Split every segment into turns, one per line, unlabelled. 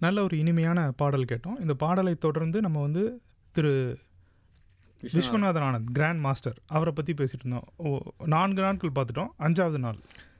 நல்ல ஒரு இனிமையான பாடல் கேட்டோம் இந்த பாடலை தொடர்ந்து நம்ம வந்து திரு விஸ்வநாதன் ஆனந்த் கிராண்ட் மாஸ்டர் அவரை பற்றி பேசிட்டு இருந்தோம் ஓ நான்கு நாட்கள் பார்த்துட்டோம் அஞ்சாவது நாள்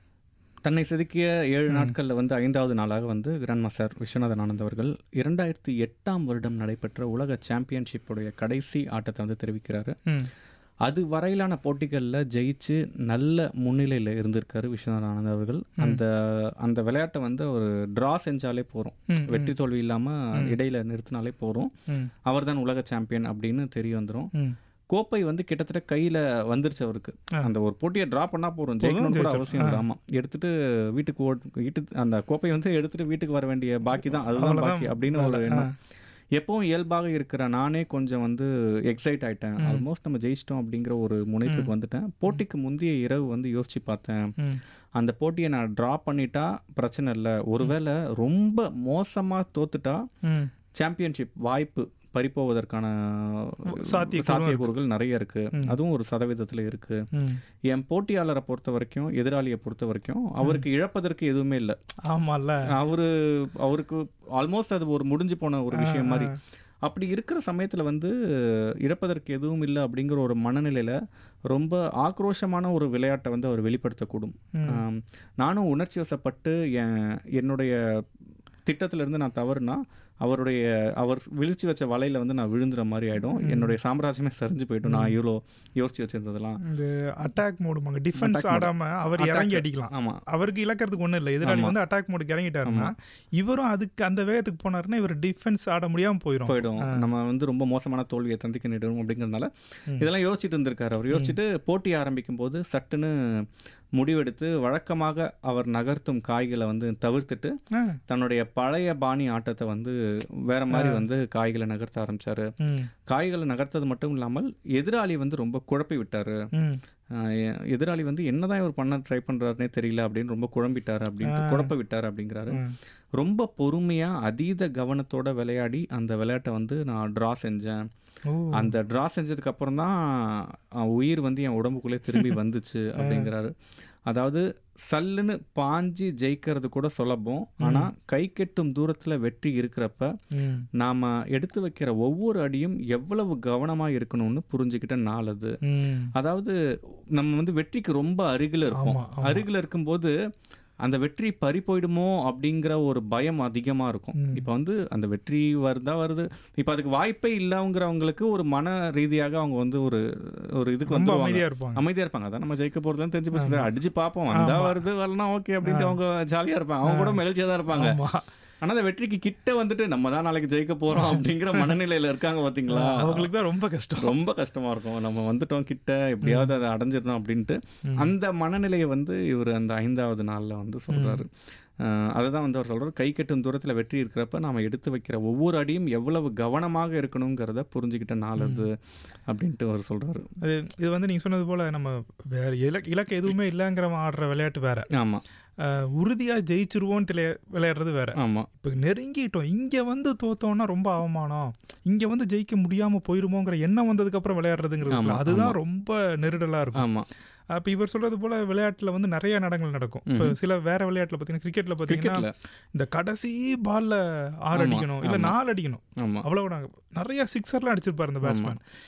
தன்னை செதுக்கிய ஏழு நாட்களில் வந்து ஐந்தாவது நாளாக வந்து கிராண்ட் மாஸ்டர் விஸ்வநாதன் ஆனந்த் அவர்கள் இரண்டாயிரத்தி எட்டாம் வருடம் நடைபெற்ற உலக சாம்பியன்ஷிப்புடைய கடைசி ஆட்டத்தை வந்து தெரிவிக்கிறாரு
ம்
அது வரையிலான போட்டிகளில் ஜெயிச்சு நல்ல முன்னிலையில் இருந்திருக்காரு விஸ்வநாதன் ஆனந்த் அவர்கள் அந்த அந்த விளையாட்டை வந்து ஒரு ட்ரா செஞ்சாலே போகிறோம்
ம்,
வெற்றி தோல்வி இல்லாமல் இடையில நிறுத்தினாலே போகிறோம்
ம்
அவர் தான் உலக சாம்பியன் அப்படின்னு தெரிய வந்துடும்
ம்
கோப்பை வந்து கிட்டத்தட்ட கையில வந்துருச்சு அவருக்கு அந்த ஒரு போட்டியை டிரா பண்ணா போறோம் ஜெயிக்கணும்னு கூட அவசியம் இல்லை ஆமா எடுத்துட்டு வீட்டுக்கு ஓட் வீட்டு அந்த கோப்பையை வந்து எடுத்துட்டு வீட்டுக்கு வர வேண்டிய பாக்கி தான் அதுதான் பாக்கி அப்படின்னு ஒரு எண்ணம் எப்பவும் இயல்பாக இருக்கிற நானே கொஞ்சம் வந்து எக்ஸைட் ஆயிட்டேன் ஆல்மோஸ்ட் நம்ம ஜெயிச்சிட்டோம் அப்படிங்கிற ஒரு முனைப்புக்கு வந்துட்டேன் போட்டிக்கு முந்தைய இரவு வந்து யோசிச்சு பார்த்தேன்
ம்
அந்த போட்டியை நான் டிரா பண்ணிட்டா பிரச்சனை இல்லை ஒருவேளை ரொம்ப மோசமா தோத்துட்டா
ம்
சாம்பியன்ஷிப் வாய்ப்பு பறிப்போவதற்கான
சாத்தியக்கூறும்
சாத்தியக்கூறுகள் நிறைய இருக்கு அதுவும் ஒரு சதவீதத்துல இருக்கு
ம்
என் போட்டியாளரை பொறுத்த வரைக்கும் எதிராளியை பொறுத்த வரைக்கும் அவருக்கு இழப்பதற்கு எதுவுமே இல்லை
ஆமால்ல
அவரு அவருக்கு ஆல்மோஸ்ட் அது ஒரு முடிஞ்சு போன ஒரு விஷயம் மாதிரி அப்படி இருக்கிற சமயத்தில் வந்து இழப்பதற்கு எதுவும் இல்லை அப்படிங்கிற ஒரு மனநிலையில் ரொம்ப ஆக்ரோஷமான ஒரு விளையாட்டை வந்து அவர் வெளிப்படுத்தக்கூடும் ஆம், நானும் உணர்ச்சி வசப்பட்டு என் என்னுடைய திட்டத்திலிருந்து நான் தவறுனா அவருடைய அவர் விழிச்சு வச்ச வலையில வந்து நான் விழுந்துற மாதிரி ஆயிடும் என்னுடைய சாம்ராஜ்யமே சரிஞ்சு போயிடும் நான் இவ்வளோ யோசிச்சு வச்சிருந்ததெல்லாம்
இந்த அட்டாக் மோடுமாங்க டிஃபென்ஸ் ஆடாம அவர் இறங்கி அடிக்கலாம்
ஆமா
அவருக்கு இழக்கிறதுக்கு ஒன்றும் இல்லை எதிராளி வந்து அட்டாக் மோடுக்கு இறங்கிட்டாருன்னா இவரும் அதுக்கு அந்த வேகத்துக்கு போனாருன்னா இவர் டிஃபென்ஸ் ஆட முடியாம போயிடும்
போயிடும் நம்ம வந்து ரொம்ப மோசமான தோல்வியை தந்திக்க நேரிடும் அப்படிங்கிறதுனால இதெல்லாம் யோசிச்சுட்டு இருந்திருக்காரு அவர் யோசிச்சுட்டு போட்டி ஆரம்பிக்கும் போது சட்டுன்னு முடிவெடுத்து வழக்கமாக அவர் நகர்த்தும் காய்களை வந்து தவிர்த்துட்டு
ஆ.
தன்னுடைய பழைய பாணி ஆட்டத்தை வந்து வேற மாதிரி வந்து காய்களை நகர்த்த ஆரம்பிச்சாரு
ம்
காய்களை நகர்த்தது மட்டும் இல்லாமல் எதிராளி வந்து ரொம்ப குழப்பி விட்டாரு
ம்
ஆஹ் எ- எதிராளி வந்து என்னதான் இவர் பண்ண ட்ரை பண்றாருனே தெரியல அப்படின்னு ரொம்ப குழம்பிட்டாரு அப்படின்ட்டு குழப்ப விட்டாரு அப்படிங்கிறாரு
ம்.
ரொம்ப பொறுமையா அதீத கவனத்தோட விளையாடி அந்த விளையாட்டை வந்து நான் டிரா செஞ்சேன்
ஓ
அந்த டிரா செஞ்சதுக்கு அப்புறம் தான் அஹ், உயிர் வந்து என் உடம்புக்குள்ளே திரும்பி வந்துச்சு அப்படிங்கிறாரு அதாவது சல்லுன்னு பாஞ்சு ஜெயிக்கிறது கூட சுலபம் ஆனா கை கெட்டும் தூரத்துல வெற்றி இருக்கிறப்ப
ம்
நாம எடுத்து வைக்கிற ஒவ்வொரு அடியும் எவ்வளவு கவனமா இருக்கணும்னு புரிஞ்சுக்கிட்ட நாள் அது
ம்
அதாவது நம்ம வந்து வெற்றிக்கு ரொம்ப அருகில் இருப்போம்
ஆமா,
அருகில் இருக்கும்போது அந்த வெற்றி பறி போயிடுமோ அப்படிங்கிற ஒரு பயம் அதிகமா இருக்கும் இப்போ வந்து அந்த வெற்றி வருதா வருது இப்போ அதுக்கு வாய்ப்பே இல்லைங்கிறவங்களுக்கு ஒரு மன ரீதியாக அவங்க வந்து ஒரு ஒரு இதுக்கு
ரொம்ப
வந்து
அமைதியா இருப்பாங்க
அமைதியா இருப்பாங்க அதான் நம்ம ஜெயிக்க போறதுன்னு தெரிஞ்சு போச்சு அடிச்சு பார்ப்போம் வந்தா வருது வரலாம் ஓகே அப்படின்ட்டு அவங்க ஜாலியா இருப்பாங்க அவங்க கூட மகிழ்ச்சியா தான் இருப்பாங்க
ஆமா
ஆனா அந்த வெற்றிக்கு கிட்ட வந்துட்டு நம்ம தான் நாளைக்கு ஜெயிக்க போறோம் அப்படிங்கிற மனநிலையில இருக்காங்க பாத்தீங்களா
அவங்களுக்கு தான் ரொம்ப கஷ்டம்
ரொம்ப கஷ்டமா இருக்கும் நம்ம வந்துட்டோம் கிட்ட எப்படியாவது அதை அடைஞ்சிடணும் அப்படின்ட்டு அந்த மனநிலையை வந்து இவர் அந்த ஐந்தாவது நாள்ல வந்து சொல்றாரு அஹ் அதுதான் வந்து அவர் சொல்றாரு கை கட்டும் தூரத்துல வெற்றி இருக்கிறப்ப நாம எடுத்து வைக்கிற ஒவ்வொரு அடியும் எவ்வளவு கவனமாக இருக்கணுங்கிறத புரிஞ்சுக்கிட்ட நாள் அது அப்படின்ட்டு அவர் சொல்றாரு
அது இது வந்து நீங்க சொன்னது போல நம்ம வேற இலக்கு இலக்கு எதுவுமே இல்லைங்கிற ஆடுற விளையாட்டு வேற
ஆமா
அஹ், உறுதியா ஜெயிச்சிருவோம் விளையாடுறது வேற
ஆமா
இப்போ நெருங்கிட்டோம் இங்க வந்து தோத்தோம்னா ரொம்ப அவமானம் இங்க வந்து ஜெயிக்க முடியாம போயிருமோங்கிற எண்ணம் வந்ததுக்கு அப்புறம் விளையாடுறதுங்கிறது இருக்குல்ல, அதுதான் ரொம்ப நெருடலா இருக்கும்
ஆமா
அப்ப இவர் சொல்றது போல விளையாட்டுல வந்து நிறைய நடங்கள் நடக்கும் இப்போ சில வேற விளையாட்டுல பாத்தீங்கன்னா கிரிக்கெட்ல பாத்தீங்கன்னா
கிரிக்கெட்ல
இந்த கடைசி பால்ல ஆறு அடிக்கணும் இல்ல நாலு அடிக்கணும்
ஆமா
அவ்வளவு நாங்க நிறைய சிக்ஸர்லாம் அடிச்சிருப்பாரு இந்த பேட்ஸ்மேன்